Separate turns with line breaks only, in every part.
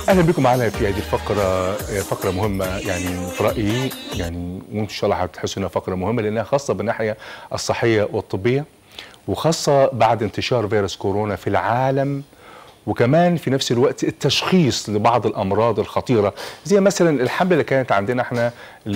اهلا بكم معنا في هذه الفقره فقره مهمه يعني في رايي يعني وان شاء الله هتحسوا انها فقره مهمه لانها خاصه بالناحيه الصحيه والطبيه وخاصه بعد انتشار فيروس كورونا في العالم وكمان في نفس الوقت التشخيص لبعض الامراض الخطيره زي مثلا الحمله اللي كانت عندنا احنا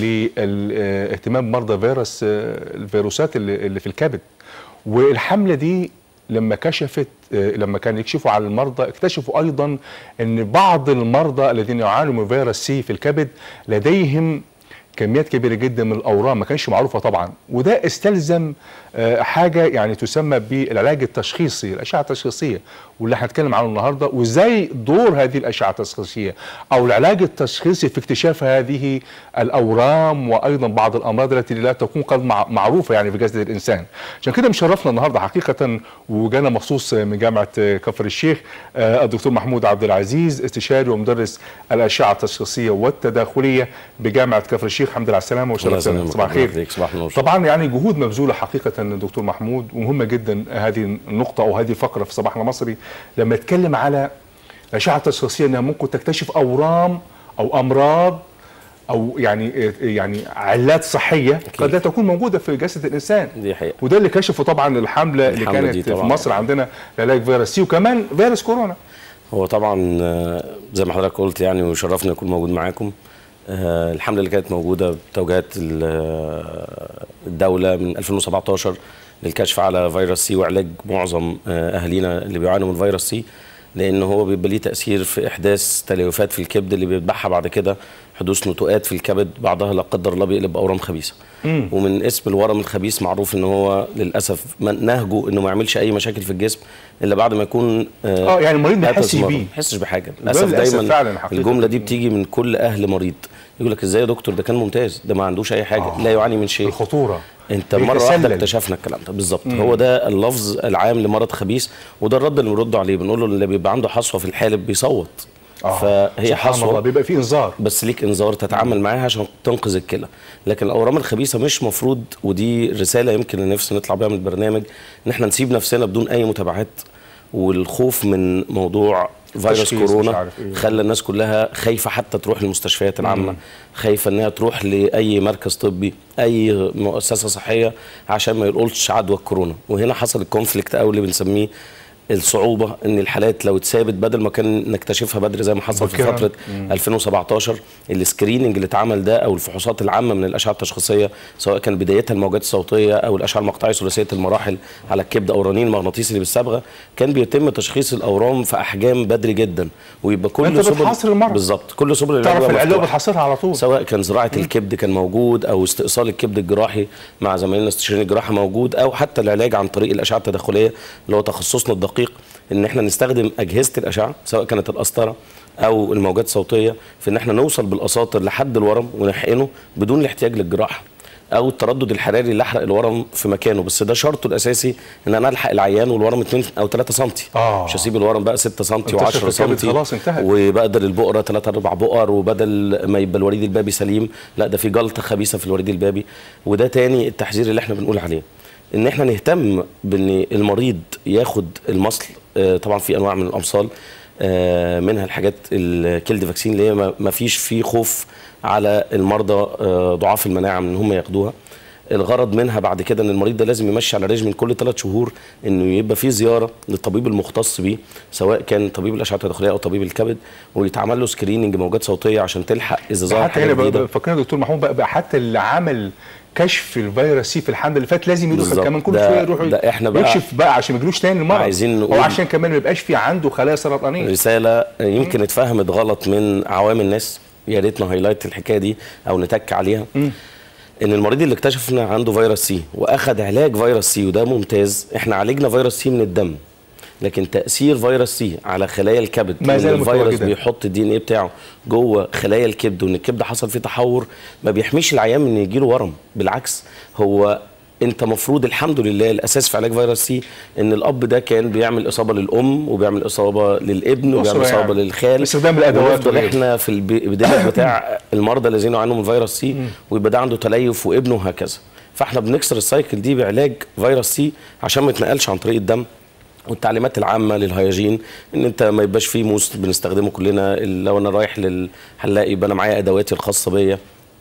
لاهتمام مرضى فيروس الفيروسات اللي في الكبد والحمله دي لما كشفت لما كان يكشفوا على المرضى اكتشفوا ايضا ان بعض المرضى الذين يعانوا من فيروس سي في الكبد لديهم كميات كبيره جدا من الاورام ما كانش معروفه طبعا وده استلزم حاجه يعني تسمى بالعلاج التشخيصي الاشعه التشخيصيه واللي هنتكلم عنه النهارده وازاي دور هذه الاشعه التشخيصيه او العلاج التشخيصي في اكتشاف هذه الاورام وايضا بعض الامراض التي لا تكون قد معروفه يعني في جسد الانسان عشان كده مشرفنا النهارده حقيقه وجانا مخصوص من جامعه كفر الشيخ الدكتور محمود عبد العزيز استشاري ومدرس الاشعه التشخيصيه والتداخليه بجامعه كفر الشيخ الحمد لله على السلامه وشرفتنا صباح الخير
صباح النور
طبعا يعني جهود مبذوله حقيقه دكتور محمود ومهمه جدا هذه النقطه او هذه الفقره في صباحنا مصري لما يتكلم على الاشعه التشخيصيه انها ممكن تكتشف اورام او امراض او يعني يعني علات صحيه أكيد. قد لا تكون موجوده في جسد الانسان
دي حقيقة.
وده اللي كشفه طبعا الحمله اللي كانت في مصر عندنا لعلاج فيروس سي وكمان فيروس كورونا
هو طبعا زي ما حضرتك قلت يعني وشرفنا نكون موجود معاكم الحمله اللي كانت موجوده بتوجيهات الدوله من 2017 للكشف على فيروس سي وعلاج معظم اهالينا اللي بيعانوا من فيروس سي لان هو بيبقى ليه تاثير في احداث تليفات في الكبد اللي بيتبعها بعد كده حدوث نتوءات في الكبد بعضها لا قدر الله بيقلب اورام خبيثه مم. ومن اسم الورم الخبيث معروف ان هو للاسف نهجه انه ما يعملش اي مشاكل في الجسم الا بعد ما يكون
اه يعني المريض ما يحسش بيه
ما يحسش بحاجه للاسف دايما الجمله دي بتيجي من كل اهل مريض يقول لك ازاي يا دكتور ده كان ممتاز ده ما عندوش اي حاجه آه. لا يعاني من شيء
الخطوره
انت مره واحده اكتشفنا الكلام ده بالظبط هو ده اللفظ العام لمرض خبيث وده الرد اللي بنرد عليه بنقول له اللي بيبقى عنده حصوه في الحالب بيصوت
آه.
فهي حصوه
الله بيبقى في انذار
بس ليك انذار تتعامل معاها عشان تنقذ الكلى لكن الاورام الخبيثه مش مفروض ودي رساله يمكن نفسي نطلع بيها من البرنامج ان احنا نسيب نفسنا بدون اي متابعات والخوف من موضوع فيروس كورونا إيه. خلى الناس كلها خايفه حتى تروح للمستشفيات العامه خايفه انها تروح لاي مركز طبي اي مؤسسه صحيه عشان ما يلقولش عدوى الكورونا وهنا حصل الكونفليكت قوي اللي بنسميه الصعوبه ان الحالات لو اتثابت بدل ما كان نكتشفها بدري زي ما حصل في فتره مم. 2017 السكريننج اللي اتعمل ده او الفحوصات العامه من الاشعه التشخيصيه سواء كان بدايتها الموجات الصوتيه او الاشعه المقطعيه ثلاثيه المراحل على الكبد او الرنين المغناطيسي اللي بالصبغه كان بيتم تشخيص الاورام في احجام بدري جدا ويبقى كل
سبل
بالظبط كل سبل
العلاج تعرف العلاج بتحصرها على طول
سواء كان زراعه مم. الكبد كان موجود او استئصال الكبد الجراحي مع زمايلنا استشاريين الجراحه موجود او حتى العلاج عن طريق الاشعه التداخليه اللي هو تخصصنا الدقيق ان احنا نستخدم اجهزه الاشعه سواء كانت القسطره او الموجات الصوتيه في ان احنا نوصل بالاساطر لحد الورم ونحقنه بدون الاحتياج للجراحه او التردد الحراري اللي احرق الورم في مكانه بس ده شرطه الاساسي ان انا الحق العيان والورم 2 او 3 سم
آه.
مش هسيب الورم بقى 6 سم و10 سم
خلاص انتهت
وبقدر البقره 3 4 بقر وبدل ما يبقى الوريد البابي سليم لا ده في جلطه خبيثه في الوريد البابي وده تاني التحذير اللي احنا بنقول عليه ان احنا نهتم بان المريض ياخد المصل طبعا في انواع من الامصال منها الحاجات الكيلد فاكسين اللي هي ما فيش فيه خوف على المرضى ضعاف المناعه من ان هم ياخدوها الغرض منها بعد كده ان المريض ده لازم يمشي على ريجمين كل ثلاث شهور انه يبقى فيه زياره للطبيب المختص بيه سواء كان طبيب الاشعه التداخليه او طبيب الكبد ويتعمل له سكريننج موجات صوتيه عشان تلحق اذا ظهر
حتى هنا فاكرين دكتور محمود بقى, بقى حتى اللي عمل كشف الفيروس سي في الحمله اللي فات لازم يدخل كمان كل شويه يروح
ده احنا بقى
يكشف بقى عشان ما يجيلوش تاني المرض
عايزين
نقول وعشان كمان ما يبقاش في عنده خلايا سرطانيه
رساله يمكن اتفهمت غلط من عوام الناس يا ريت نهايلايت الحكايه دي او نتك عليها م. ان المريض اللي اكتشفنا عنده فيروس سي واخد علاج فيروس سي وده ممتاز احنا عالجنا فيروس سي من الدم لكن تاثير فيروس سي على خلايا الكبد
ما زال
الفيروس بيحط الدي ان ايه بتاعه جوه خلايا الكبد وان الكبد حصل فيه تحور ما بيحميش العيان من يجيله ورم بالعكس هو انت مفروض الحمد لله الاساس في علاج فيروس سي ان الاب ده كان بيعمل اصابه للام وبيعمل اصابه للابن وبيعمل اصابه يعني. للخال
استخدام الادوات
احنا في البدايه بتاع المرضى الذين يعانوا من فيروس سي ويبقى ده عنده تليف وابنه وهكذا فاحنا بنكسر السايكل دي بعلاج فيروس سي عشان ما يتنقلش عن طريق الدم والتعليمات العامه للهيجين ان انت ما يبقاش فيه موس بنستخدمه كلنا لو انا رايح للحلاق يبقى انا معايا ادواتي الخاصه بيا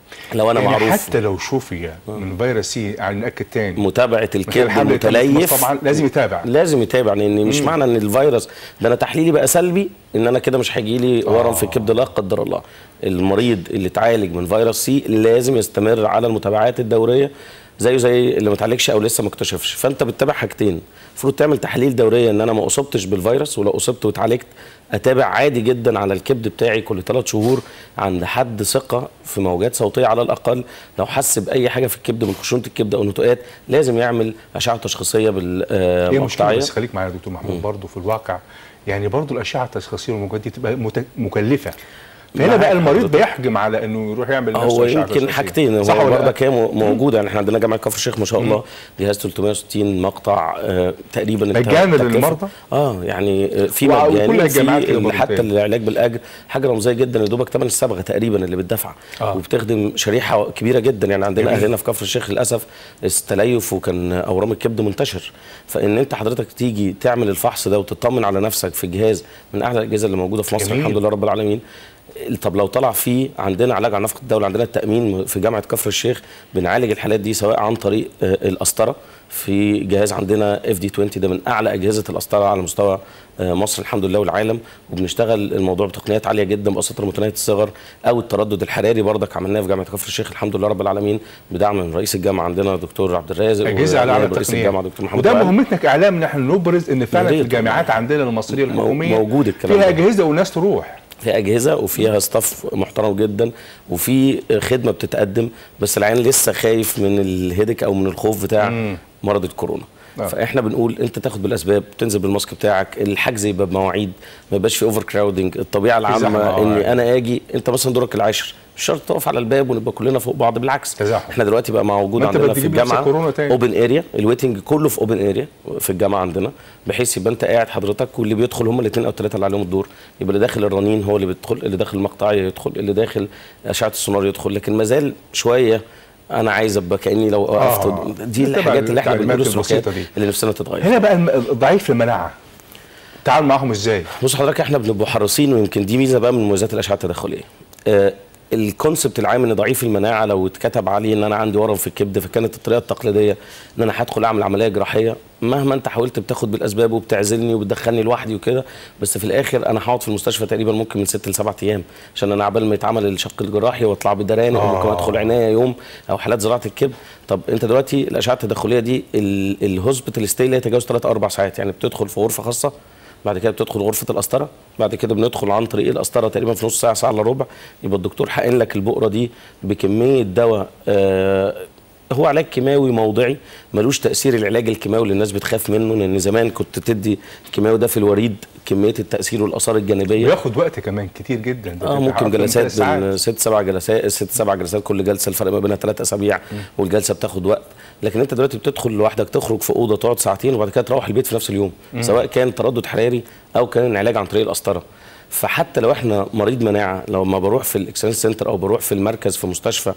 لو انا
يعني
معروف
حتى لو شوفي من فيروس سي يعني ناكد تاني
متابعه
من خلال
الكبد
حملة
المتليف
طبعا لازم يتابع
لازم يتابع لان مش معنى ان الفيروس ده انا تحليلي بقى سلبي ان انا كده مش هيجي لي ورم في الكبد لا قدر الله المريض اللي اتعالج من فيروس سي لازم يستمر على المتابعات الدوريه زيه زي اللي ما اتعالجش او لسه ما اكتشفش فانت بتتابع حاجتين المفروض تعمل تحليل دوريه ان انا ما اصبتش بالفيروس ولو اصبت واتعالجت اتابع عادي جدا على الكبد بتاعي كل ثلاث شهور عند حد ثقه في موجات صوتيه على الاقل لو حس باي حاجه في الكبد من خشونه الكبد او نتوءات لازم يعمل اشعه تشخيصيه
هي مشكله
بالمقطعيه
بس خليك معايا يا دكتور محمود برضه في الواقع يعني برضه الاشعه التشخيصيه والموجات دي تبقى مت- مكلفه فهنا
معاك
بقى المريض
حضرتك.
بيحجم على انه يروح يعمل لنفسه
هو
أشعة
يمكن
تشخيصية.
حاجتين
صح
هو
ولا لا؟
برضك هي مو- موجوده يعني احنا عندنا جامعه كفر الشيخ ما شاء الله جهاز 360 مقطع آه تقريبا انت
مجانا
تكلفة-
للمرضى؟
اه يعني آه، في
وع- وكل
مجاني
الجامعات كده
في
برضه
حتى
تاني.
العلاج بالاجر حاجه رمزيه جدا يا دوبك ثمن الصبغه تقريبا اللي بتدفع
آه.
وبتخدم شريحه كبيره جدا يعني عندنا
جميل.
اهلنا في كفر الشيخ للاسف التليف وكان اورام الكبد منتشر فان انت حضرتك تيجي تعمل الفحص ده وتطمن على نفسك في جهاز من اعلى الاجهزه اللي موجوده في مصر
جميل.
الحمد لله رب العالمين طب لو طلع فيه عندنا علاج على نفقه الدوله عندنا التامين في جامعه كفر الشيخ بنعالج الحالات دي سواء عن طريق آه، القسطره في جهاز عندنا اف دي 20 ده من اعلى اجهزه القسطره على مستوى آه، مصر الحمد لله والعالم وبنشتغل الموضوع بتقنيات عاليه جدا بقساطر متناهيه الصغر او التردد الحراري برضك عملناه في جامعه كفر الشيخ الحمد لله رب العالمين بدعم من رئيس الجامعه عندنا دكتور عبد الرازق
اجهزه على اعلى
ونائب رئيس الجامعه
التقنيه
دكتور محمد
وده
وائل.
مهمتنا كاعلام ان احنا نبرز ان فعلا
يا
في
ريت
الجامعات عندنا المصريه
مو-
الحكوميه
موجود الكلام
فيها
ده.
اجهزه والناس تروح
في اجهزه وفيها ستاف محترم جدا وفي خدمه بتتقدم بس العيان لسه خايف من الهيدك او من الخوف بتاع مرض الكورونا
آه.
فاحنا بنقول انت تاخد بالاسباب تنزل بالماسك بتاعك الحجز يبقى بمواعيد ما يبقاش في اوفر كراودنج الطبيعه
زحمة،
العامه
آه،
اني
يعني.
انا اجي انت مثلا دورك العاشر مش شرط تقف على الباب ونبقى كلنا فوق بعض بالعكس
تزاحم.
احنا دلوقتي بقى موجود
ما أنت
عندنا في
بتجيب نفسك
الجامعه
كورونا تاني.
اوبن اريا الويتنج كله في اوبن اريا في الجامعه عندنا بحيث يبقى انت قاعد حضرتك واللي بيدخل هم الاثنين او الثلاثه اللي عليهم الدور يبقى اللي داخل الرنين هو اللي بيدخل اللي داخل المقطعيه يدخل اللي داخل اشعه السونار يدخل لكن ما زال شويه انا عايز ابقى كاني لو وقفت
آه.
دي
نتبع
الحاجات اللي احنا
التعليمات
بنقول السلوكيات
البسيطة دي.
اللي نفسنا تتغير
هنا بقى الم- الضعيف في المناعه تعال معاهم ازاي
بص حضرتك احنا بنبقى حريصين ويمكن دي ميزه بقى من مميزات الاشعه التداخليه. آه الكونسبت العام ان ضعيف المناعه لو اتكتب عليه ان انا عندي ورم في الكبد فكانت الطريقه التقليديه ان انا هدخل اعمل عمليه جراحيه مهما انت حاولت بتاخد بالاسباب وبتعزلني وبتدخلني لوحدي وكده بس في الاخر انا هقعد في المستشفى تقريبا ممكن من ست لسبع ايام عشان انا عبال ما يتعمل الشق الجراحي واطلع بدرانه
آه.
وممكن ادخل عنايه يوم او حالات زراعه الكبد طب انت دلوقتي الاشعه التداخليه دي الهوسبيتال ستي لا يتجاوز 3 4 ساعات يعني بتدخل في غرفه خاصه بعد كده بتدخل غرفه القسطره بعد كده بندخل عن طريق القسطره تقريبا في نص ساعه ساعه الا ربع يبقى الدكتور حقن لك البقره دي بكميه دواء آه هو علاج كيماوي موضعي ملوش تاثير العلاج الكيماوي اللي الناس بتخاف منه لان زمان كنت تدي الكيماوي ده في الوريد كميه التاثير والاثار الجانبيه
بياخد وقت كمان كتير جدا ده
اه
بتبقى
ممكن
حرفياً ثلاث
جلسات
ساعات.
بين ست سبع جلسات ست سبع جلسات كل جلسه الفرق ما بينها ثلاث اسابيع والجلسه بتاخد وقت لكن انت دلوقتي بتدخل لوحدك تخرج في اوضه تقعد ساعتين وبعد كده تروح البيت في نفس اليوم سواء كان تردد حراري او كان علاج عن طريق القسطره فحتى لو احنا مريض مناعه لو ما بروح في الاكسلنس سنتر او بروح في المركز في مستشفى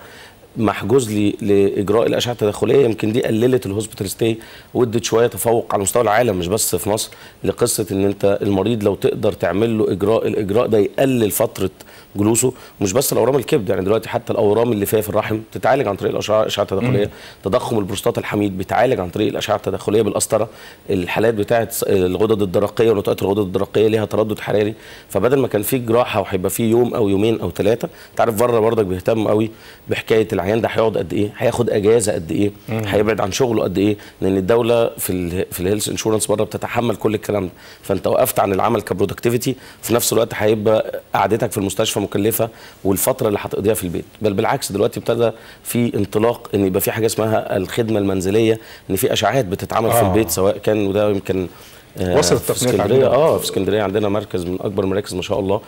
محجوز لي لاجراء الاشعه التداخليه يمكن دي قللت الهوسبيتال ستي وادت شويه تفوق على مستوى العالم مش بس في مصر لقصه ان انت المريض لو تقدر تعمل له اجراء الاجراء ده يقلل فتره جلوسه مش بس الاورام الكبد يعني دلوقتي حتى الاورام اللي فيها في الرحم تتعالج عن طريق الاشعه الاشعه التداخليه تضخم البروستات الحميد بيتعالج عن طريق الاشعه التداخليه بالقسطره الحالات بتاعه الغدد الدرقيه ونطاقات الغدد الدرقيه ليها تردد حراري فبدل ما كان في جراحه وهيبقى في يوم او يومين او ثلاثه انت عارف بره برضك بيهتم قوي بحكايه العيان ده هيقعد قد ايه هياخد اجازه قد ايه هيبعد عن شغله قد ايه لان الدوله في ال في الهيلث انشورنس بره بتتحمل كل الكلام ده فانت وقفت عن العمل كبرودكتيفيتي في نفس الوقت هيبقى قعدتك في المستشفى مكلفه والفتره اللي هتقضيها في البيت بل بالعكس دلوقتي ابتدى في انطلاق ان يبقى في حاجه اسمها الخدمه المنزليه ان في اشعاعات بتتعمل آه. في
آه.
البيت سواء كان وده يمكن آه،
وصلت
في
التقنيات
اسكندريه
عندنا.
اه في اسكندريه عندنا مركز من اكبر المراكز ما شاء الله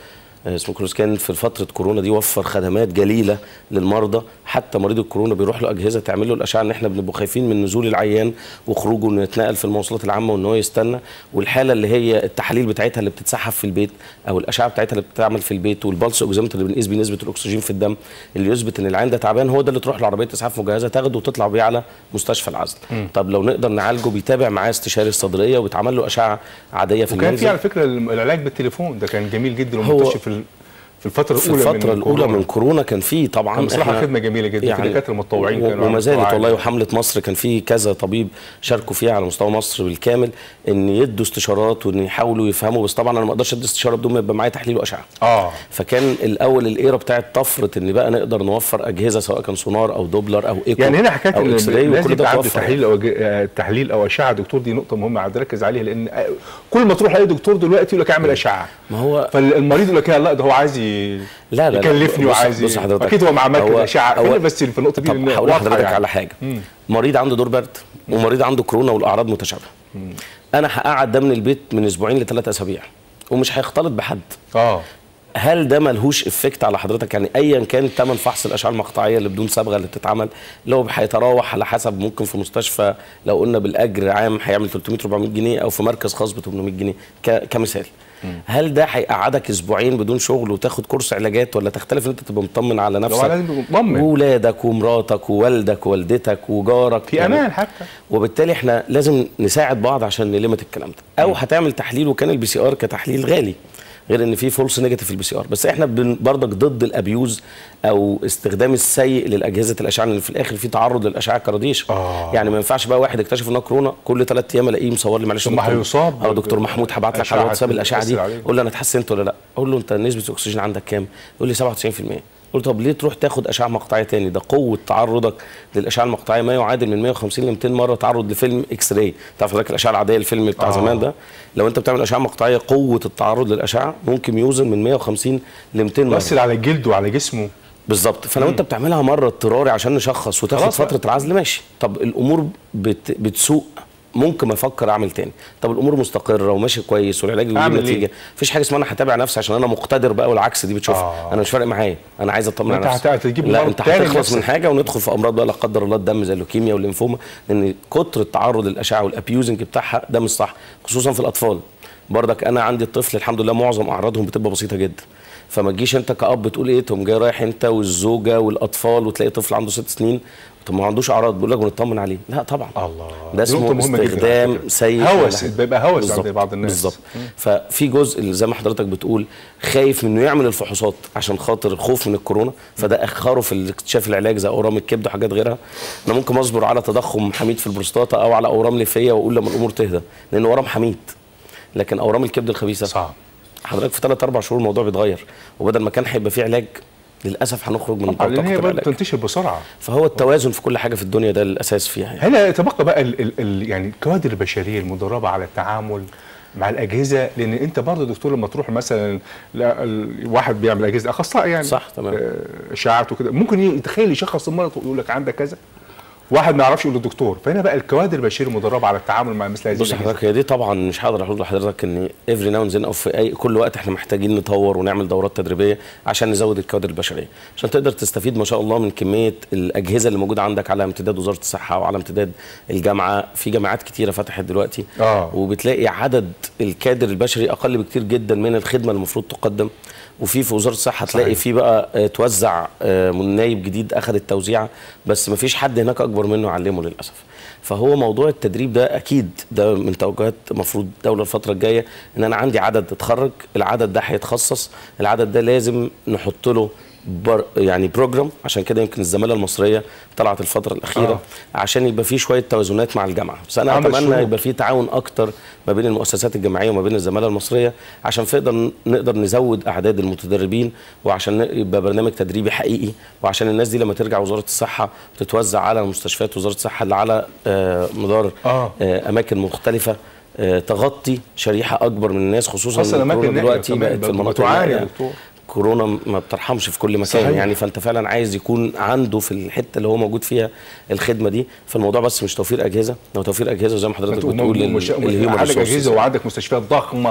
آه، اسمه كلوسكان في فتره كورونا دي وفر خدمات جليله للمرضى حتى مريض الكورونا بيروح له اجهزه تعمل له الاشعه ان احنا بنبقى خايفين من نزول العيان وخروجه انه يتنقل في المواصلات العامه وان هو يستنى والحاله اللي هي التحاليل بتاعتها اللي بتتسحب في البيت او الاشعه بتاعتها اللي بتتعمل في البيت والبلس اوكسيمتر اللي بنقيس بيه نسبه الاكسجين في الدم اللي يثبت ان العيان ده تعبان هو ده اللي تروح له عربيه اسعاف مجهزه تاخده وتطلع بيه على مستشفى العزل طب لو نقدر نعالجه بيتابع معاه استشاري الصدريه وبيتعمل له اشعه عاديه في
وكان في
المنزل
على فكره العلاج بالتليفون ده كان جميل جدا
هو-
ومنتشر في ال- في الفتره
في
الاولى
الفترة
من
الأولى
كورونا.
من كورونا كان في طبعا
كان بصراحة
إحنا
خدمة جميلة جدا، في دكاترة متطوعين
و-
كانوا
وما
على
زالت
مستوى
والله
عالي.
وحملة مصر كان في كذا طبيب شاركوا فيها على مستوى مصر بالكامل ان يدوا استشارات وان يحاولوا يفهموا بس طبعا انا ما اقدرش ادي استشاره بدون ما يبقى معايا تحليل واشعه
اه
فكان الاول الايرا بتاعت طفره ان بقى نقدر نوفر اجهزه سواء كان سونار او دوبلر او ايكو
يعني هنا حكايه
او
ان
اكس راي
لازم
وكل ده
يبقى عنده
توفر
تحليل او ج- آه، تحليل او اشعه دكتور دي نقطه مهمه عايز اركز عليها لان آه، كل ما تروح لاي دكتور دلوقتي يقول لك اعمل اشعه
ما هو
فالمريض يقول لك لا لا ده هو عايز ي...
لا لا لا
يكلفني
بص-
وعايز
بص
ي-
حضرتك
اكيد هو مع مركز
هو-
اشعه
هو-
خلينا بس في النقطه دي
طب
لأن
هقول
واضحة
لحضرتك
يعني.
على حاجه مريض عنده دور برد ومريض عنده كورونا والاعراض متشابهه انا هقعد ده من البيت من اسبوعين لثلاث اسابيع ومش هيختلط بحد
اه
هل ده ملهوش افكت على حضرتك يعني ايا كان ثمن فحص الاشعه المقطعيه اللي بدون صبغه اللي بتتعمل اللي هو هيتراوح على حسب ممكن في مستشفى لو قلنا بالاجر عام هيعمل 300 400 جنيه او في مركز خاص ب 800 جنيه ك- كمثال هل ده هيقعدك اسبوعين بدون شغل وتاخد كورس علاجات ولا تختلف ان انت تبقى مطمن على نفسك
لازم تبقى مطمن.
وولادك ومراتك ووالدك ووالدتك وجارك
في امان حتى
وبالتالي احنا لازم نساعد بعض عشان نلمت الكلام ده او هتعمل تحليل وكان البي سي ار كتحليل غالي غير ان في فولس نيجاتيف في البي سي ار بس احنا بن- برضك ضد الابيوز او استخدام السيء للاجهزه الاشعه لان في الاخر في تعرض للاشعه كراديشن
آه.
يعني ما ينفعش بقى واحد اكتشف انه كورونا كل ثلاث ايام الاقيه مصور لي معلش
ثم
دكتور-
هيصاب
او دكتور محمود هبعت لك على
أشعة
الواتساب الاشعه دي
تأثر عليه.
قول له انا اتحسنت ولا لا اقول له انت نسبه الاكسجين عندك كام يقول لي 97% قلت طب ليه تروح تاخد اشعه مقطعيه تاني ده قوه تعرضك للاشعه المقطعيه ما يعادل من 150 ل 200 مره تعرض لفيلم اكس راي تعرف حضرتك الاشعه العاديه الفيلم بتاع
آه.
آه. زمان ده لو انت بتعمل اشعه مقطعيه قوه التعرض للاشعه ممكن يوزن من 150 ل 200 مره
بس على جلده وعلى جسمه
بالظبط فلو انت بتعملها مره اضطراري عشان نشخص وتاخد
خلاص بقى.
فتره العزل ماشي طب الامور بت بتسوء ممكن افكر اعمل تاني طب الامور مستقره وماشي كويس والعلاج بيجيب
أعمل
نتيجه
إيه؟
مفيش حاجه اسمها انا هتابع نفسي عشان انا مقتدر بقى والعكس دي بتشوفها
آه.
انا مش فارق معايا انا عايز اطمن
ما
على
أنت
نفسي
هت- هتجيب
لا
مرض
انت
تاني
هتخلص من
لنفسك.
حاجه وندخل في امراض بقى لا قدر الله الدم زي اللوكيميا والليمفوما لان كتر التعرض للاشعه والابيوزنج بتاعها ده مش صح خصوصا في الاطفال برضك انا عندي الطفل الحمد لله معظم اعراضهم بتبقى بسيطه جدا فما تجيش انت كاب تقول ايه تقوم جاي رايح انت والزوجه والاطفال وتلاقي طفل عنده ست سنين طب ما عندوش اعراض بيقول لك بنطمن عليه لا طبعا
الله
ده
دي
اسمه
نقطة مهمة جداً على
استخدام
فكرة.
سيء
هوس
للحاجة.
بيبقى هوس عند
بالظبط.
بعض الناس
بالظبط ففي جزء اللي زي ما حضرتك بتقول خايف منه يعمل الفحوصات عشان خاطر الخوف من الكورونا فده اخره في اكتشاف العلاج زي اورام الكبد وحاجات غيرها انا ممكن اصبر على تضخم حميد في البروستاتا او على اورام ليفيه واقول لما الامور تهدى لان ورم حميد لكن اورام الكبد الخبيثه
صعب
حضرتك في ثلاث اربع شهور الموضوع بيتغير وبدل ما كان هيبقى فيه علاج للاسف هنخرج من
طبعا لان
طاقه
هي برضه
العلاج
بتنتشر بسرعه
فهو التوازن في كل حاجه في الدنيا ده الاساس فيها يعني.
هنا يتبقى بقى ال ال ال يعني الكوادر البشريه المدربه على التعامل مع الاجهزه لان انت برضه دكتور لما تروح مثلا لا ال- واحد بيعمل اجهزه اخصائي يعني
صح، تمام.
آه، اشاعات وكده ممكن يتخيل يشخص المرض ويقول لك عندك كذا واحد ما يعرفش يقول للدكتور فهنا بقى الكوادر البشريه المدربه على التعامل مع مثل هذه
بص
الأجهزة.
حضرتك هي دي طبعا مش هقدر اقول لحضرتك ان افري ناو زين او في اي كل وقت احنا محتاجين نطور ونعمل دورات تدريبيه عشان نزود الكوادر البشريه عشان تقدر تستفيد ما شاء الله من كميه الاجهزه اللي موجوده عندك على امتداد وزاره الصحه وعلى امتداد الجامعه في جامعات كتيره فتحت دلوقتي
آه.
وبتلاقي عدد الكادر البشري اقل بكتير جدا من الخدمه اللي المفروض تقدم وفي في وزاره الصحه تلاقي
صحيح.
في بقى آه، توزع آه، من نايب جديد اخذ التوزيعه بس ما فيش حد هناك اكبر منه يعلمه للاسف فهو موضوع التدريب ده اكيد ده من توجهات المفروض الدوله الفتره الجايه ان انا عندي عدد اتخرج العدد ده هيتخصص العدد ده لازم نحط له بر يعني بروجرام عشان كده يمكن الزماله المصريه طلعت الفتره الاخيره
آه.
آه. عشان يبقى في شويه توازنات مع الجامعه بس انا
عمل
اتمنى
شروط.
يبقى في تعاون اكتر ما بين المؤسسات الجامعيه وما بين الزماله المصريه عشان نقدر نقدر نزود اعداد المتدربين وعشان يبقى برنامج تدريبي حقيقي وعشان الناس دي لما ترجع وزاره الصحه تتوزع على مستشفيات وزاره الصحه اللي على آه، مدار
آه.
آه، اماكن مختلفه آه، تغطي شريحه اكبر من الناس خصوصا
خاصة
إن
الأماكن
الكورونا
النائية
دلوقتي
كمان
بقت في
بقى
المناطق
بتعاني يا
النائية.
دكتور.
كورونا ما بترحمش في كل مكان
صحيح.
صحيح. يعني فانت فعلا عايز يكون عنده في الحته اللي هو موجود فيها الخدمه دي فالموضوع بس مش توفير اجهزه لو توفير اجهزه زي ما حضرتك
انت
بتقول
ومش-
ال- الهيومن
عندك
resources.
اجهزه وعندك مستشفيات ضخمه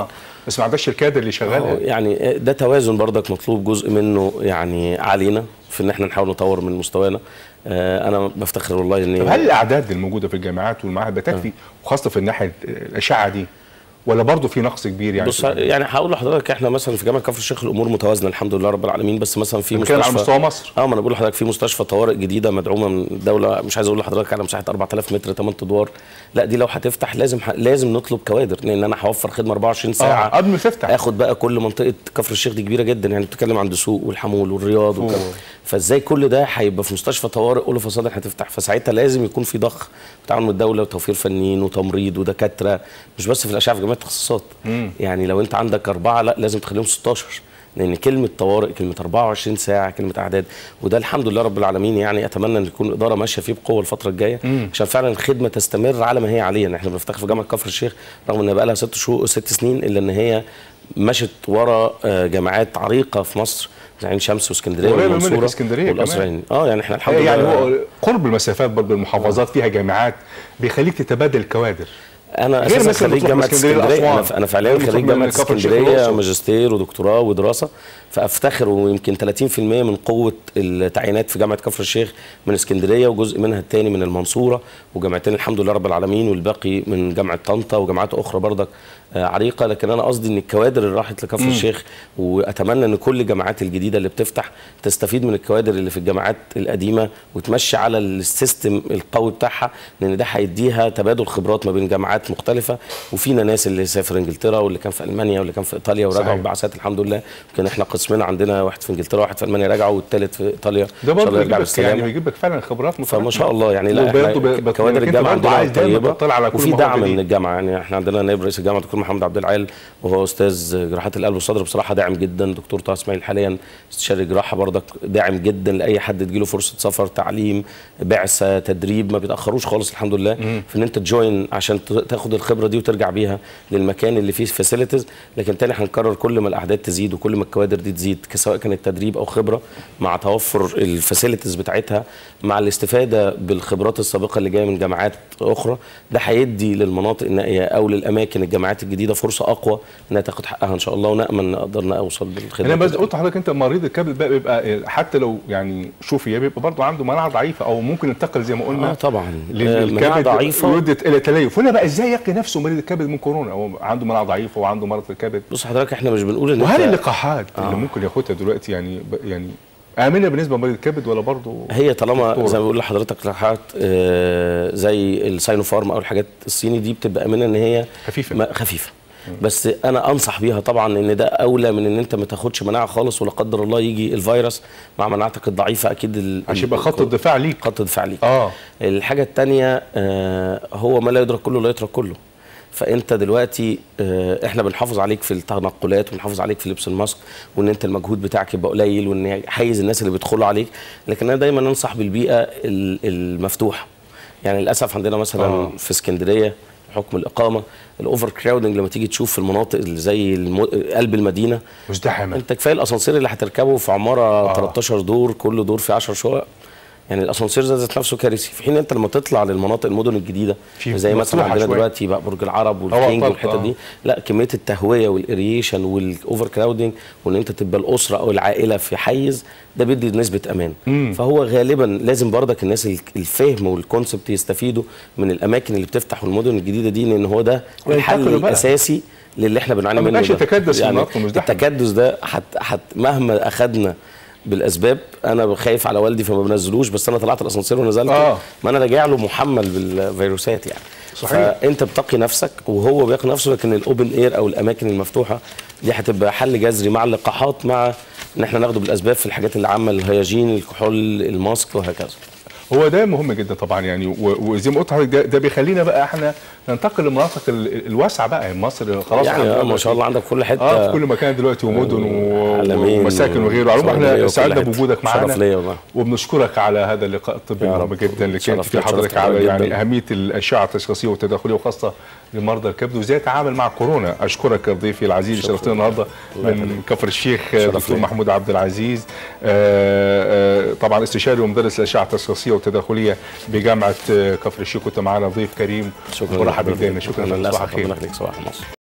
بس ما عندكش الكادر اللي
أهو
شغالها
يعني ده توازن برضك مطلوب جزء منه يعني علينا في ان احنا نحاول نطور من مستوانا آه، انا بفتخر والله
طب
ان
هل الاعداد الموجوده في الجامعات والمعاهد بتكفي وخاصه في الناحيه الاشعه دي ولا برضه في نقص كبير يعني
بص
في الأعداد؟
يعني هقول لحضرتك احنا مثلا في جامعه كفر الشيخ الامور متوازنه الحمد لله رب العالمين بس مثلا في
بنتكلم
مستشفى
على مستوى مصر
اه ما انا بقول لحضرتك في مستشفى طوارئ جديده مدعومه من الدوله مش عايز اقول لحضرتك على مساحه 4000 متر 8 ادوار لا دي لو هتفتح لازم لازم نطلب كوادر لان انا هوفر خدمه 24 ساعه
اه قبل ما تفتح
اخد بقى كل منطقه كفر الشيخ دي كبيره جدا يعني بتتكلم عن دسوق والحمول والرياض وكده
أوه.
فازاي كل ده هيبقى في مستشفى طوارئ اولى فصادر هتفتح فساعتها لازم يكون في ضخ تعاون من الدوله وتوفير فنيين وتمريض ودكاتره مش بس في الاشعه في جميع التخصصات يعني لو انت عندك اربعه لا لازم تخليهم 16 لان كلمه طوارئ كلمه 24 ساعه كلمه اعداد وده الحمد لله رب العالمين يعني اتمنى ان تكون الاداره ماشيه فيه بقوه الفتره الجايه عشان فعلا الخدمه تستمر على ما هي عليها يعني احنا بنفتخر في جامعه كفر الشيخ رغم ان بقى لها ست شهور ست سنين الا ان هي مشت ورا آه، جامعات عريقه في مصر زي عين شمس واسكندريه
قريبة منك
والمنصوره
اسكندرية
والقصر
كمان.
العيني اه يعني احنا الحمد لله
يعني هو قرب المسافات برضه المحافظات فيها جامعات بيخليك تتبادل الكوادر
انا
غير
اساسا
مثلا
خريج
بتروح
جامعه
من اسكندرية
اسكندريه انا
لأسوان.
انا فعليا
غير
خريج
بتروح من
جامعه
كفر الشيخ
اسكندريه
للأقصر.
ماجستير ودكتوراه ودراسه فافتخر ويمكن 30% من قوه التعيينات في جامعه كفر الشيخ من اسكندريه وجزء منها الثاني من المنصوره وجامعتين الحمد لله رب العالمين والباقي من جامعه طنطا وجامعات اخرى برضك آه، عريقه لكن انا قصدي ان الكوادر اللي راحت لكفر الشيخ واتمنى ان كل الجامعات الجديده اللي بتفتح تستفيد من الكوادر اللي في الجامعات القديمه وتمشي على السيستم القوي بتاعها لان ده هيديها تبادل خبرات ما بين جامعات مختلفه وفينا ناس اللي سافر انجلترا واللي كان في المانيا واللي كان في ايطاليا ورجعوا
صحيح.
ببعثات الحمد لله يمكن احنا قسمنا عندنا واحد في انجلترا واحد في المانيا رجعوا والثالث في ايطاليا
ده
إن شاء
برضه
الله
بيجيب
يرجع
لك
بالسلامة.
يعني بيجيب لك فعلا خبرات
فما شاء الله يعني لا
وبرضه
احنا
ب- ب-
كوادر
إنك
الجامعه
برضه
عندنا
عايز دايما
طيبه
تطلع على كل
وفي
المواهب
دعم
دي.
من الجامعه يعني احنا عندنا نائب رئيس الجامعه دكتور محمد عبد العال وهو استاذ جراحات القلب والصدر بصراحه داعم جدا دكتور طه اسماعيل حاليا استشاري جراحه برضك داعم جدا لاي حد تجيله فرصه سفر تعليم بعثه تدريب ما بيتاخروش خالص الحمد لله في ان انت تجوين عشان ت- تاخد الخبره دي وترجع بيها للمكان اللي فيه فاسيلتيز لكن تاني هنكرر كل ما الاعداد تزيد وكل ما الكوادر دي تزيد سواء كانت تدريب او خبره مع توفر الفاسيلتيز بتاعتها مع الاستفاده بالخبرات السابقه اللي جايه من جامعات اخرى ده هيدي للمناطق النائيه او للاماكن الجامعات الجديده فرصه اقوى انها تاخد حقها ان شاء الله ونامن نقدر نوصل بالخدمه
انا بس
كده.
قلت لحضرتك انت مريض الكبد بقى بيبقى حتى لو يعني شوفي بيبقى برضه عنده مناعه ضعيفه او ممكن ينتقل زي ما قلنا
اه طبعا آه، مناعه
للكبد
ضعيفه
يودت الى تليف هنا بقى ازاي يقي نفسه مريض الكبد من كورونا هو عنده مناعه ضعيفه وعنده مرض الكبد
بص حضرتك احنا مش بنقول ان
وهل
انت-
اللقاحات اللي ممكن ياخدها دلوقتي يعني ب- يعني امنه بالنسبه لمريض الكبد ولا برضه
هي طالما
دكتورة.
زي ما بقول لحضرتك لقاحات آه، زي الساينوفارم او الحاجات الصيني دي بتبقى امنه ان هي
خفيفة.
ما- خفيفه بس انا انصح بيها طبعا ان ده اولى من ان انت ما تاخدش مناعه خالص ولا قدر الله يجي الفيروس مع مناعتك الضعيفه اكيد ال-
عشان يبقى
ال-
خط الدفاع ليك
خط الدفاع ليك
اه
الحاجه الثانيه هو ما لا يدرك كله لا يترك كله فانت دلوقتي آه، احنا بنحافظ عليك في التنقلات وبنحافظ عليك في لبس الماسك وان انت المجهود بتاعك يبقى قليل وان حيز الناس اللي بيدخلوا عليك لكن انا دايما انصح بالبيئه ال- المفتوحه يعني للاسف عندنا مثلا
آه.
في اسكندريه حكم الاقامه الاوفر كراودنج لما تيجي تشوف في المناطق اللي زي الم... قلب المدينه
مزدحمه
انت كفايه الاسانسير اللي هتركبه في عماره آه. 13 دور كل دور فيه 10 شقق يعني الاسانسير ده ذات نفسه كارثي في حين انت لما تطلع للمناطق المدن الجديده
في
زي مثلا
مفتوحة
عندنا
شوية.
دلوقتي بقى برج العرب والكينج
طبعا،
والحتت
آه.
دي لا كميه التهويه والاريشن والاوفر كراودنج وان انت تبقى الاسره او العائله في حيز ده بيدي نسبه امان
مم.
فهو غالبا لازم بردك الناس ال- الفهم والكونسبت يستفيدوا من الاماكن اللي بتفتح والمدن الجديده دي لان هو ده الحل
وينتقلوا بقى.
الاساسي للي احنا بنعاني
ما
منه
يبقاش
ده.
يتكدس في
يعني
مناطق مزدحمة.
التكدس ده حت حت مهما اخدنا بالاسباب انا خايف على والدي فما بنزلوش بس انا طلعت الاسانسير ونزلت
آه.
ما انا راجع له محمل بالفيروسات يعني
صحيح.
فانت بتقي نفسك وهو بيقي نفسه لكن الاوبن اير او الاماكن المفتوحه دي هتبقى حل جذري مع اللقاحات مع ان احنا ناخده بالاسباب في الحاجات اللي عامه الهياجين الكحول الماسك وهكذا
هو ده مهم جدا طبعا يعني و- وزي ما قلت لحضرتك ده, ده بيخلينا بقى احنا ننتقل للمناطق ال- الواسعه بقى يعني مصر خلاص
يعني
احنا
آه ما شاء الله عندك كل حته
اه في كل مكان دلوقتي ومدن و-
عالمين
ومساكن وغيره على العموم
وصيدلية
احنا
وكل
سعدنا
حتة.
بوجودك
شرف
معانا
ليا والله.
وبنشكرك على هذا اللقاء الطبي
يا
المهم
رب.
جدا اللي كانت
شرف
فيه
ليا،
حضرتك
شرفت
على
جداً.
يعني اهميه الاشعه التشخيصيه والتداخليه وخاصه لمرضى الكبد وازاي يتعامل مع كورونا اشكرك يا ضيفي العزيز
شكراً.
شرفتنا النهارده من كفر الشيخ
شرف
دكتور
ليا.
محمود عبد العزيز آه، آه، طبعا استشاري ومدرس الاشعه التشخيصيه والتداخليه بجامعه آه، كفر الشيخ كنت معانا ضيف كريم
شكرا
مرحبا
لحضرتك.
بك شكرا
أنا
لك
للأسف
صباح الخير
ربنا يخليك صباح النصر